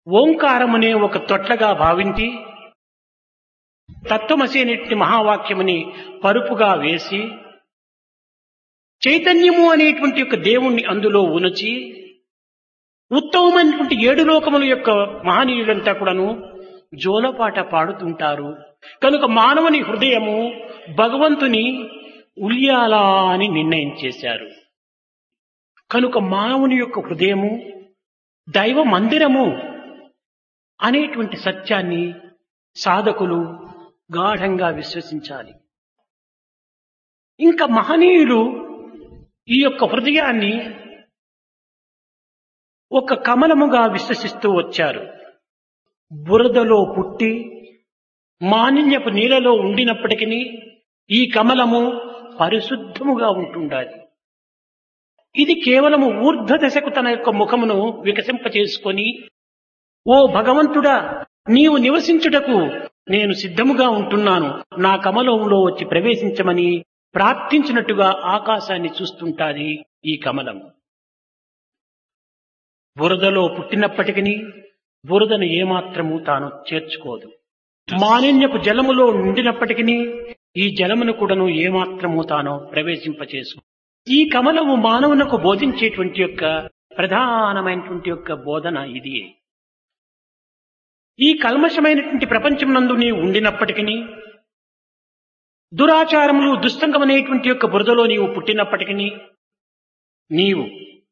ఓంకారమునే ఒక తొట్లగా భావించి తత్వమసి అనేటువంటి మహావాక్యముని పరుపుగా వేసి చైతన్యము అనేటువంటి యొక్క దేవుణ్ణి అందులో ఉనచి ఉత్తమమైనటువంటి ఏడు లోకముల యొక్క మహనీయులంతా కూడాను జోలపాట పాడుతుంటారు కనుక మానవుని హృదయము భగవంతుని ఉల్యాలా అని నిర్ణయం చేశారు కనుక మానవుని యొక్క హృదయము దైవ మందిరము అనేటువంటి సత్యాన్ని సాధకులు గాఢంగా విశ్వసించాలి ఇంకా మహనీయులు ఈ యొక్క హృదయాన్ని ఒక కమలముగా విశ్వసిస్తూ వచ్చారు బురదలో పుట్టి మానిన్యపు నీళ్ళలో ఉండినప్పటికీ ఈ కమలము పరిశుద్ధముగా ఉంటుండాలి ఇది కేవలము ఊర్ధ్వ దశకు తన యొక్క ముఖమును వికసింపచేసుకొని ఓ భగవంతుడా నీవు నివసించుటకు నేను సిద్ధముగా ఉంటున్నాను నా కమలంలో వచ్చి ప్రవేశించమని ప్రార్థించినట్టుగా ఆకాశాన్ని చూస్తుంటాది ఈ కమలం బురదలో పుట్టినప్పటికీ బురదను ఏమాత్రము తాను చేర్చుకోదు మాలిన్యపు జలములో ఉండినప్పటికీ ఈ జలమును కూడాను ఏమాత్రము తాను ప్రవేశింపచేసు ఈ కమలము మానవునకు బోధించేటువంటి యొక్క ప్రధానమైనటువంటి యొక్క బోధన ఇది ఈ కల్మషమైనటువంటి ప్రపంచం నందు నీవు ఉండినప్పటికీ దురాచారములు దుస్తంగమనేటువంటి యొక్క బురదలో నీవు పుట్టినప్పటికీ నీవు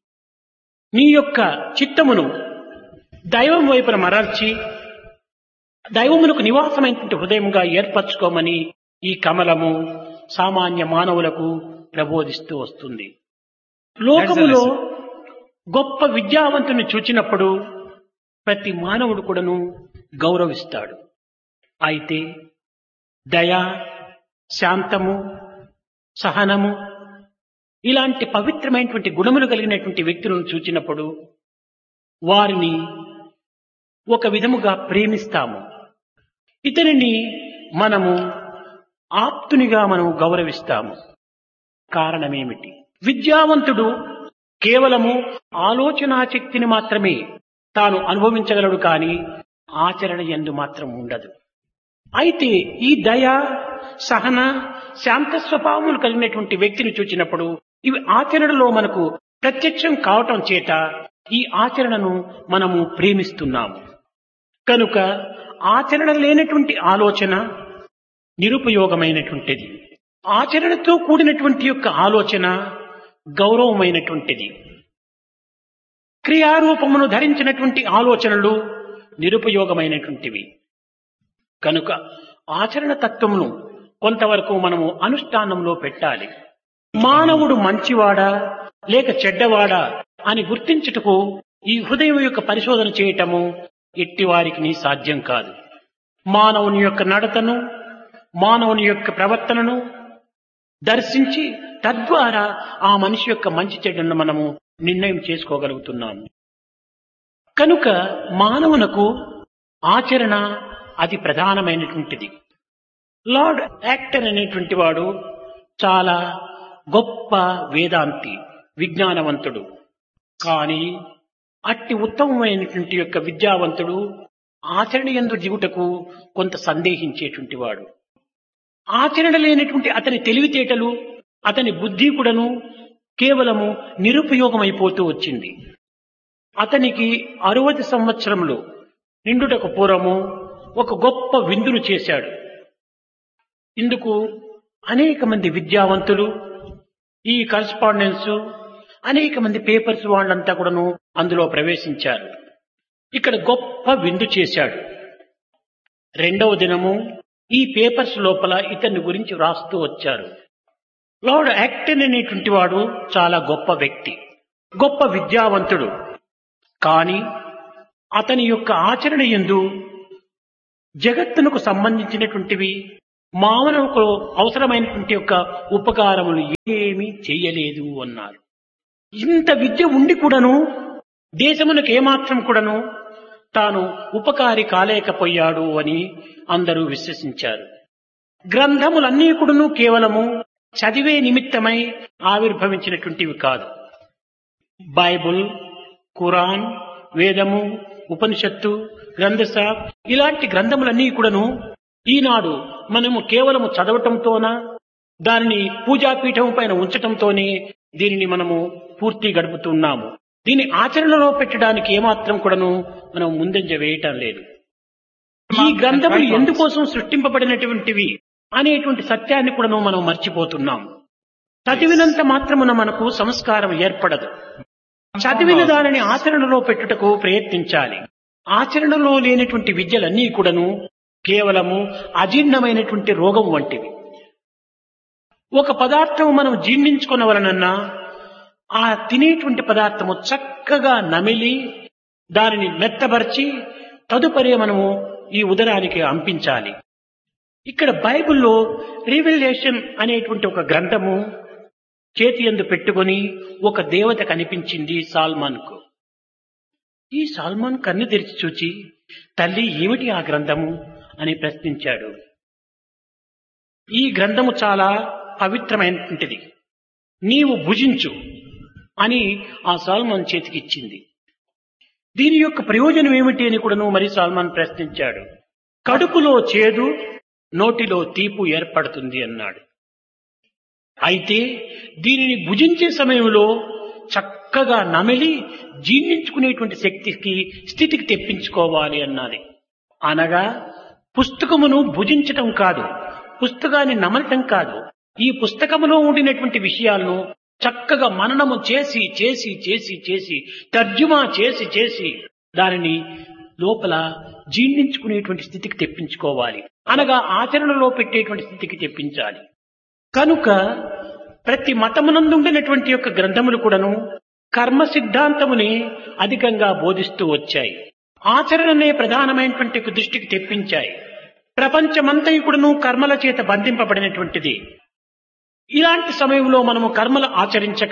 నీ యొక్క చిత్తమును దైవం వైపున మరల్చి దైవమునకు నివాసమైనటువంటి హృదయముగా ఏర్పరచుకోమని ఈ కమలము సామాన్య మానవులకు ప్రబోధిస్తూ వస్తుంది లోకములో గొప్ప విద్యావంతుని చూచినప్పుడు ప్రతి మానవుడు కూడాను గౌరవిస్తాడు అయితే దయ శాంతము సహనము ఇలాంటి పవిత్రమైనటువంటి గుణములు కలిగినటువంటి వ్యక్తులను చూచినప్పుడు వారిని ఒక విధముగా ప్రేమిస్తాము ఇతనిని మనము ఆప్తునిగా మనం గౌరవిస్తాము కారణమేమిటి విద్యావంతుడు కేవలము ఆలోచనా శక్తిని మాత్రమే తాను అనుభవించగలడు కానీ ఆచరణ ఎందు మాత్రం ఉండదు అయితే ఈ దయ సహన శాంత స్వభావములు కలిగినటువంటి వ్యక్తిని చూచినప్పుడు ఇవి ఆచరణలో మనకు ప్రత్యక్షం కావటం చేత ఈ ఆచరణను మనము ప్రేమిస్తున్నాము కనుక ఆచరణ లేనటువంటి ఆలోచన నిరుపయోగమైనటువంటిది ఆచరణతో కూడినటువంటి యొక్క ఆలోచన గౌరవమైనటువంటిది క్రియారూపమును ధరించినటువంటి ఆలోచనలు నిరుపయోగమైనటువంటివి కనుక ఆచరణ తత్వమును కొంతవరకు మనము అనుష్ఠానంలో పెట్టాలి మానవుడు మంచివాడా లేక చెడ్డవాడా అని గుర్తించుటకు ఈ హృదయం యొక్క పరిశోధన చేయటము ఎట్టి వారికి సాధ్యం కాదు మానవుని యొక్క నడతను మానవుని యొక్క ప్రవర్తనను దర్శించి తద్వారా ఆ మనిషి యొక్క మంచి చెడ్డను మనము నిర్ణయం చేసుకోగలుగుతున్నాము కనుక మానవునకు ఆచరణ అది ప్రధానమైనటువంటిది లార్డ్ యాక్టర్ అనేటువంటి వాడు చాలా గొప్ప వేదాంతి విజ్ఞానవంతుడు కానీ అట్టి ఉత్తమమైనటువంటి యొక్క విద్యావంతుడు ఆచరణ ఎందు దిగుటకు కొంత సందేహించేటువంటి వాడు ఆచరణ లేనటువంటి అతని తెలివితేటలు అతని బుద్ధి కూడాను కేవలము నిరుపయోగమైపోతూ వచ్చింది అతనికి అరవది సంవత్సరములు నిండుటకు పూర్వము ఒక గొప్ప విందును చేశాడు ఇందుకు అనేక మంది విద్యావంతులు ఈ కరస్పాండెన్స్ అనేక మంది పేపర్స్ వాళ్ళంతా కూడాను అందులో ప్రవేశించారు ఇక్కడ గొప్ప విందు చేశాడు రెండవ దినము ఈ పేపర్స్ లోపల ఇతని గురించి వ్రాస్తూ వచ్చారు లార్డ్ యాక్టన్ అనేటువంటి వాడు చాలా గొప్ప వ్యక్తి గొప్ప విద్యావంతుడు కానీ అతని యొక్క ఆచరణ ఎందు జగత్తునకు సంబంధించినటువంటివి మానవులకు అవసరమైనటువంటి యొక్క ఉపకారములు ఏమీ చేయలేదు అన్నారు ఇంత విద్య ఉండి కూడాను దేశమునకు ఏమాత్రం కూడాను తాను ఉపకారి కాలేకపోయాడు అని అందరూ విశ్వసించారు గ్రంథములన్నీ కూడాను కేవలము చదివే నిమిత్తమై ఆవిర్భవించినటువంటివి కాదు బైబుల్ ఖురాన్ వేదము ఉపనిషత్తు గ్రంథస ఇలాంటి గ్రంథములన్నీ కూడాను ఈనాడు మనము కేవలము చదవటంతోన దానిని పూజాపీఠం పైన ఉంచటంతోనే దీనిని మనము పూర్తి గడుపుతున్నాము దీన్ని ఆచరణలో పెట్టడానికి ఏమాత్రం కూడాను మనం ముందంజ వేయటం లేదు ఈ గ్రంథములు ఎందుకోసం సృష్టింపబడినటువంటివి అనేటువంటి సత్యాన్ని కూడాను మనం మర్చిపోతున్నాం చదివినంత మాత్రమున మనకు సంస్కారం ఏర్పడదు చదివిన దానిని ఆచరణలో పెట్టుటకు ప్రయత్నించాలి ఆచరణలో లేనటువంటి విద్యలన్నీ కూడాను కేవలము అజీర్ణమైనటువంటి రోగం వంటివి ఒక పదార్థం మనం జీర్ణించుకునవలనన్నా ఆ తినేటువంటి పదార్థము చక్కగా నమిలి దానిని మెత్తబరిచి తదుపరి మనము ఈ ఉదరానికి అంపించాలి ఇక్కడ బైబిల్లో రివిలేషన్ అనేటువంటి ఒక గ్రంథము చేతి ఎందు పెట్టుకొని ఒక దేవత కనిపించింది సాల్మాన్ కు ఈ సాల్మాన్ కన్ను తెరిచి చూచి తల్లి ఏమిటి ఆ గ్రంథము అని ప్రశ్నించాడు ఈ గ్రంథము చాలా పవిత్రమైనటువంటిది నీవు భుజించు అని ఆ సాల్మాన్ చేతికి ఇచ్చింది దీని యొక్క ప్రయోజనం ఏమిటి అని కూడాను మరి సాల్మాన్ ప్రశ్నించాడు కడుపులో చేదు నోటిలో తీపు ఏర్పడుతుంది అన్నాడు అయితే దీనిని భుజించే సమయంలో చక్కగా నమిలి జీర్ణించుకునేటువంటి శక్తికి స్థితికి తెప్పించుకోవాలి అన్నది అనగా పుస్తకమును భుజించటం కాదు పుస్తకాన్ని నమలటం కాదు ఈ పుస్తకములో ఉండినటువంటి విషయాలను చక్కగా మననము చేసి చేసి చేసి చేసి తర్జుమా చేసి చేసి దానిని లోపల జీర్ణించుకునేటువంటి స్థితికి తెప్పించుకోవాలి అనగా ఆచరణలో పెట్టేటువంటి స్థితికి తెప్పించాలి కనుక ప్రతి మతమునందుండినటువంటి యొక్క గ్రంథములు కూడాను కర్మ సిద్ధాంతముని అధికంగా బోధిస్తూ వచ్చాయి ఆచరణనే ప్రధానమైనటువంటి ఒక దృష్టికి తెప్పించాయి ప్రపంచమంతయు కూడాను కర్మల చేత బంధింపబడినటువంటిది ఇలాంటి సమయంలో మనము కర్మలు ఆచరించక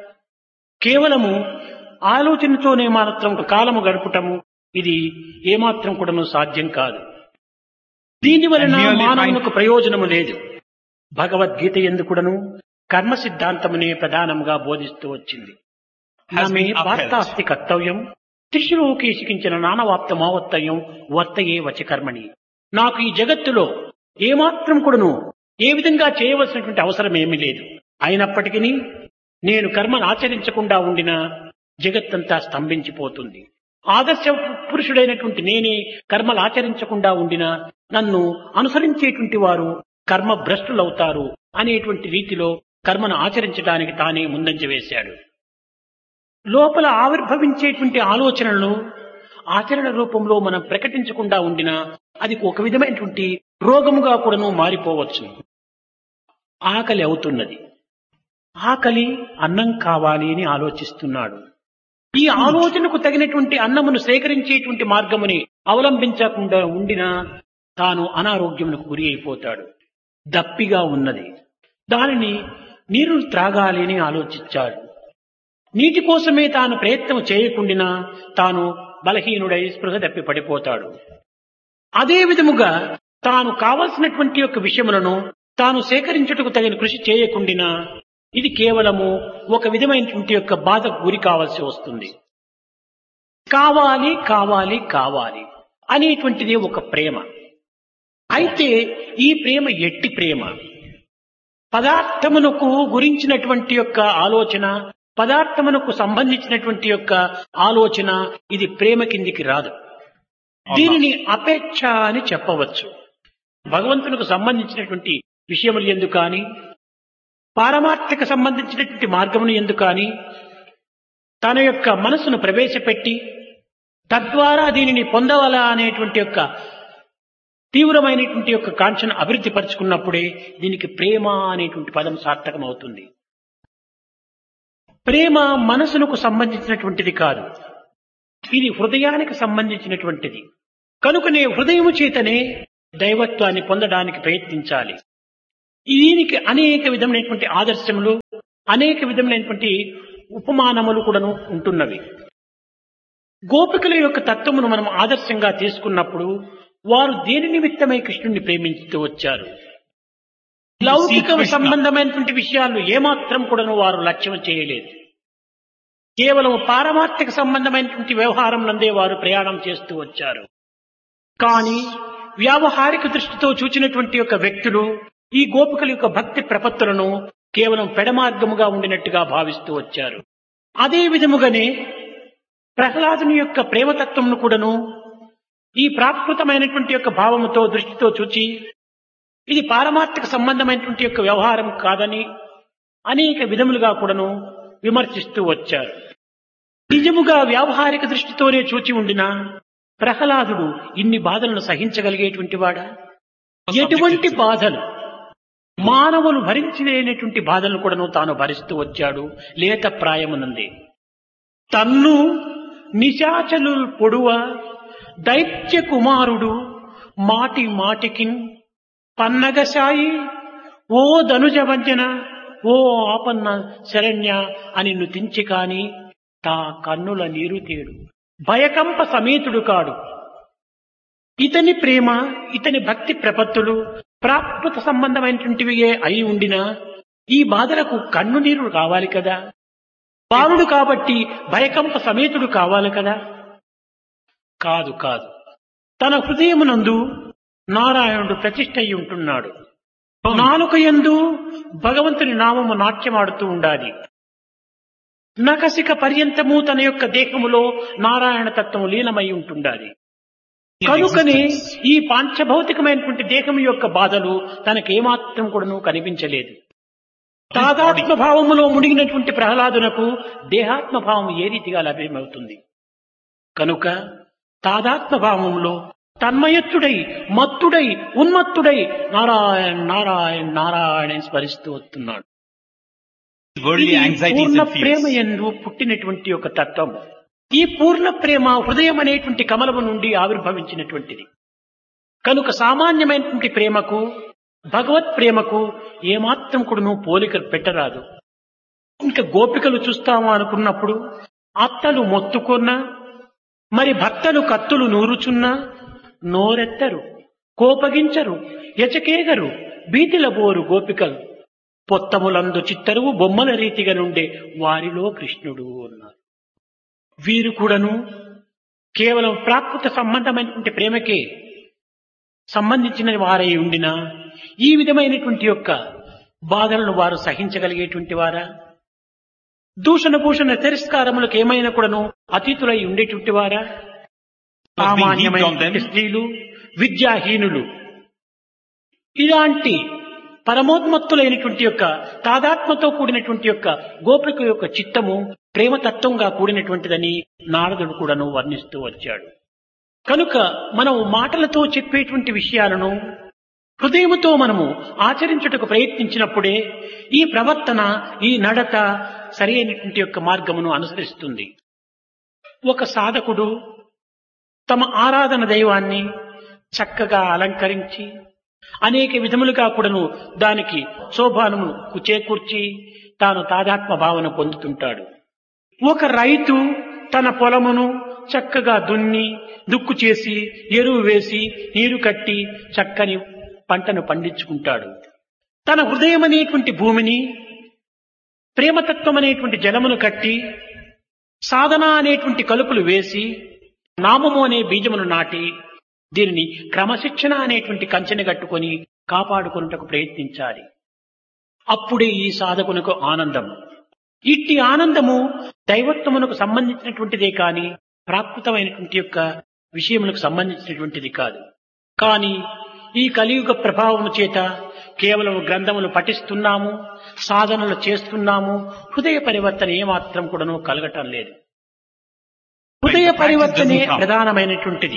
కేవలము ఆలోచనతోనే మాత్రం కాలము గడపటము ఇది ఏమాత్రం కూడాను సాధ్యం కాదు దీని వలన And merely మానవునికి ప్రయోజనము లేదు భగవద్గీత ఎందుకుడను కర్మ సిద్ధాంతమునే ప్రధానంగా బోధిస్తూ వచ్చింది Has నమే been upheld. వార్తాస్తి కర్తవ్యం త్రిశులోకి శికించిన నానవాప్త మావత్తయం వర్తయే వచ కర్మణి నాకు ఈ జగత్తులో ఏమాత్రం కూడాను ఏ విధంగా చేయవలసినటువంటి అవసరం ఏమీ లేదు అయినప్పటికీ నేను కర్మను ఆచరించకుండా ఉండిన జగత్తంతా స్తంభించిపోతుంది ఆదర్శ పురుషుడైనటువంటి నేనే కర్మలు ఆచరించకుండా ఉండినా నన్ను అనుసరించేటువంటి వారు కర్మ భ్రష్టులవుతారు అనేటువంటి రీతిలో కర్మను ఆచరించడానికి తానే ముందంజ వేశాడు లోపల ఆవిర్భవించేటువంటి ఆలోచనలను ఆచరణ రూపంలో మనం ప్రకటించకుండా ఉండినా అది ఒక విధమైనటువంటి రోగముగా కూడాను మారిపోవచ్చు ఆకలి అవుతున్నది ఆకలి అన్నం కావాలి అని ఆలోచిస్తున్నాడు ఈ ఆలోచనకు తగినటువంటి అన్నమును సేకరించేటువంటి మార్గముని అవలంబించకుండా ఉండినా తాను అనారోగ్యమునకు గురి అయిపోతాడు దప్పిగా ఉన్నది దానిని నీరు త్రాగాలి అని ఆలోచించాడు నీటి కోసమే తాను ప్రయత్నం చేయకుండినా తాను బలహీనుడై స్పృహ తప్పి పడిపోతాడు అదే విధముగా తాను కావలసినటువంటి యొక్క విషయములను తాను సేకరించుటకు తగిన కృషి చేయకుండినా ఇది కేవలము ఒక విధమైనటువంటి యొక్క బాధకు గురి కావాల్సి వస్తుంది కావాలి కావాలి కావాలి అనేటువంటిది ఒక ప్రేమ అయితే ఈ ప్రేమ ఎట్టి ప్రేమ పదార్థమునకు గురించినటువంటి యొక్క ఆలోచన పదార్థమునకు సంబంధించినటువంటి యొక్క ఆలోచన ఇది ప్రేమ కిందికి రాదు దీనిని అపేక్ష అని చెప్పవచ్చు భగవంతునికి సంబంధించినటువంటి విషయములు ఎందుకు కానీ పారమార్థిక సంబంధించినటువంటి మార్గమును ఎందుకు కానీ తన యొక్క మనసును ప్రవేశపెట్టి తద్వారా దీనిని పొందవాలా అనేటువంటి యొక్క తీవ్రమైనటువంటి యొక్క కాంక్షను అభివృద్ధి పరుచుకున్నప్పుడే దీనికి ప్రేమ అనేటువంటి పదం సార్థకం అవుతుంది ప్రేమ మనసునకు సంబంధించినటువంటిది కాదు ఇది హృదయానికి సంబంధించినటువంటిది కనుకనే హృదయము చేతనే దైవత్వాన్ని పొందడానికి ప్రయత్నించాలి దీనికి అనేక విధమైనటువంటి ఆదర్శములు అనేక విధమైనటువంటి ఉపమానములు కూడాను ఉంటున్నవి గోపికల యొక్క తత్వమును మనం ఆదర్శంగా తీసుకున్నప్పుడు వారు దేని నిమిత్తమై కృష్ణుడిని ప్రేమించుతూ వచ్చారు లౌకిక Krishna. సంబంధమైనటువంటి విషయాలను ఏమాత్రం కూడాను వారు లక్ష్యం చేయలేదు కేవలం పారమార్థిక సంబంధమైనటువంటి వ్యవహారం నందే వారు ప్రయాణం చేస్తూ వచ్చారు కానీ వ్యావహారిక దృష్టితో చూచినటువంటి యొక్క వ్యక్తులు ఈ గోపికల యొక్క భక్తి ప్రపత్తులను కేవలం పెడమార్గముగా ఉండినట్టుగా భావిస్తూ వచ్చారు అదే విధముగానే ప్రహ్లాదుని యొక్క ప్రేమతత్వంను కూడాను ఈ ప్రాకృతమైనటువంటి యొక్క భావముతో దృష్టితో చూచి ఇది పారమార్థిక సంబంధమైనటువంటి యొక్క వ్యవహారం కాదని అనేక విధములుగా కూడాను విమర్శిస్తూ వచ్చారు నిజముగా వ్యావహారిక దృష్టితోనే చూచి ఉండిన ప్రహ్లాదుడు ఇన్ని బాధలను సహించగలిగేటువంటి వాడా ఎటువంటి బాధలు మానవులు భరించలేనటువంటి బాధలను కూడాను తాను భరిస్తూ వచ్చాడు లేత ప్రాయమునంది తన్ను నిశాచలు పొడువ దైత్య కుమారుడు మాటి మాటికిన్ పన్నగశాయి ఓ ధనుజ వంచన ఓ ఆపన్న శరణ్య అని నుతించి కాని తా కన్నుల నీరు తేడు భయకంప సమేతుడు కాడు ఇతని ప్రేమ ఇతని భక్తి ప్రపత్తులు ప్రాకృత సంబంధమైనటువంటివియే అయి ఉండినా ఈ బాధలకు కన్ను నీరు కావాలి కదా బాలుడు కాబట్టి భయకంప సమేతుడు కావాలి కదా కాదు కాదు తన హృదయమునందు నారాయణుడు ప్రతిష్ట అయి ఉంటున్నాడు నాలుక యందు భగవంతుని నామము నాట్యమాడుతూ ఉండాలి నకసిక పర్యంతము తన యొక్క దేహములో నారాయణ తత్వము లీనమై ఉంటుండాలి కనుకనే ఈ పాంచభౌతికమైనటువంటి దేహం యొక్క బాధలు తనకేమాత్రం కూడాను కనిపించలేదు తాదాత్మ భావములో మునిగినటువంటి ప్రహ్లాదునకు దేహాత్మ భావం ఏ రీతిగా లభ్యమవుతుంది కనుక తాదాత్మ భావంలో తన్మయత్తుడై మత్తుడై ఉన్మత్తుడై నారాయణ నారాయణ నారాయణ అని స్మరిస్తూ వస్తున్నాడు worldly ఇది anxieties Purna and Prema fears. ఎందు పుట్టినటువంటి ఒక తత్వం ఈ పూర్ణ ప్రేమ హృదయం అనేటువంటి కమలము నుండి ఆవిర్భవించినటువంటిది కనుక సామాన్యమైనటువంటి ప్రేమకు భగవత్ ప్రేమకు ఏమాత్రం కూడాను పోలిక పెట్టరాదు ఇంకా గోపికలు చూస్తాము అనుకున్నప్పుడు అత్తలు మొత్తుకున్నా మరి భక్తలు కత్తులు నూరుచున్నా నోరెత్తరు కోపగించరు ఎచకేగరు భీతిల బోరు గోపికలు పొత్తములందు చిత్తరువు బొమ్మల రీతిగా నుండే వారిలో కృష్ణుడు అన్నారు వీరు కూడాను కేవలం ప్రాకృత సంబంధమైనటువంటి ప్రేమకే సంబంధించిన వారై ఉండిన ఈ విధమైనటువంటి యొక్క బాధలను వారు సహించగలిగేటువంటి వారా దూషణ భూషణ తిరస్కారములకు ఏమైనా కూడాను అతీతులై ఉండేటువంటి వారా సామాన్యమైన స్త్రీలు విద్యాహీనులు ఇలాంటి పరమోన్మత్తులైనటువంటి యొక్క తాదాత్మతో కూడినటువంటి యొక్క గోపిక యొక్క చిత్తము ప్రేమతత్వంగా కూడినటువంటిదని నారదుడు కూడాను వర్ణిస్తూ వచ్చాడు కనుక మనం మాటలతో చెప్పేటువంటి విషయాలను హృదయముతో మనము ఆచరించుటకు ప్రయత్నించినప్పుడే ఈ ప్రవర్తన ఈ నడత సరి అయినటువంటి యొక్క మార్గమును అనుసరిస్తుంది ఒక సాధకుడు తమ ఆరాధన దైవాన్ని చక్కగా అలంకరించి అనేక విధములుగా కూడాను దానికి శోభానమును చేకూర్చి తాను తాదాత్మ భావన పొందుతుంటాడు ఒక రైతు తన పొలమును చక్కగా దున్ని దుక్కు చేసి ఎరువు వేసి నీరు కట్టి చక్కని పంటను పండించుకుంటాడు తన హృదయం అనేటువంటి భూమిని ప్రేమతత్వం అనేటువంటి జలమును కట్టి సాధన అనేటువంటి కలుపులు వేసి నామము అనే బీజమును నాటి దీనిని క్రమశిక్షణ అనేటువంటి కంచెని కట్టుకొని కాపాడుకున్నటకు ప్రయత్నించాలి అప్పుడే ఈ సాధకునకు ఆనందం ఇట్టి ఆనందము దైవత్వమునకు సంబంధించినటువంటిదే కాని ప్రాకృతమైనటువంటి యొక్క విషయములకు సంబంధించినటువంటిది కాదు కానీ ఈ కలియుగ ప్రభావము చేత కేవలం గ్రంథములు పఠిస్తున్నాము సాధనలు చేస్తున్నాము హృదయ పరివర్తన ఏమాత్రం కూడాను కలగటం లేదు హృదయ పరివర్తనే ప్రధానమైనటువంటిది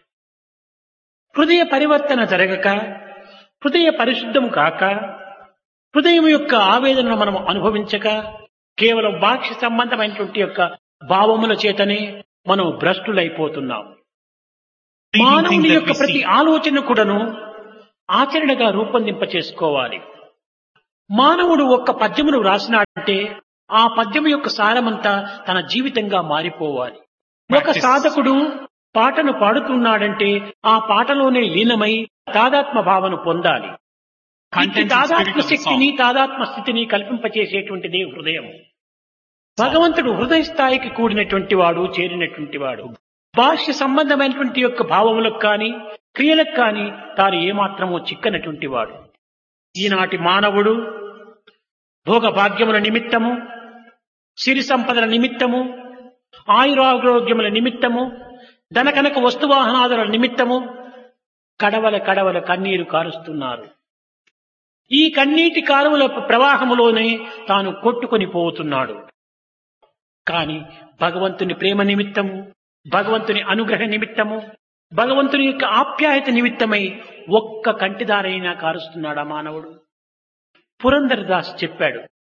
హృదయ పరివర్తన జరగక హృదయ పరిశుద్ధము కాక హృదయం యొక్క ఆవేదనను మనం అనుభవించక కేవలం బాహ్య సంబంధమైనటువంటి యొక్క భావముల చేతనే మనం భ్రష్టులైపోతున్నాం మానవుని యొక్క ప్రతి ఆలోచన కూడాను ఆచరణగా రూపొందింప చేసుకోవాలి మానవుడు ఒక్క పద్యమును వ్రాసినాడంటే ఆ పద్యము యొక్క సారమంతా తన జీవితంగా మారిపోవాలి ఒక సాధకుడు పాటను పాడుతున్నాడంటే ఆ పాటలోనే లీనమై తాదాత్మ భావన పొందాలి Content and తాదాత్మ spirit of the శక్తిని song. తాదాత్మ స్థితిని కల్పింపచేసేటువంటిదే హృదయం భగవంతుడు హృదయ స్థాయికి కూడినటువంటి వాడు చేరినటువంటి వాడు బాహ్య సంబంధమైనటువంటి యొక్క భావములకు కానీ క్రియలకు కానీ తాను ఏమాత్రమూ చిక్కనటువంటి వాడు ఈనాటి మానవుడు భోగ భాగ్యముల నిమిత్తము సిరి సంపదల నిమిత్తము ఆయురారోగ్యముల నిమిత్తము ధనకనక వస్తువాహనాదుల నిమిత్తము కడవల కడవల కన్నీరు కారుస్తున్నారు ఈ కన్నీటి కాలువల ప్రవాహములోనే తాను కొట్టుకొని పోతున్నాడు కాని భగవంతుని ప్రేమ నిమిత్తము భగవంతుని అనుగ్రహ నిమిత్తము భగవంతుని యొక్క ఆప్యాయత నిమిత్తమై ఒక్క కంటిదారైనా కారుస్తున్నాడా మానవుడు పురంధరదాస్ చెప్పాడు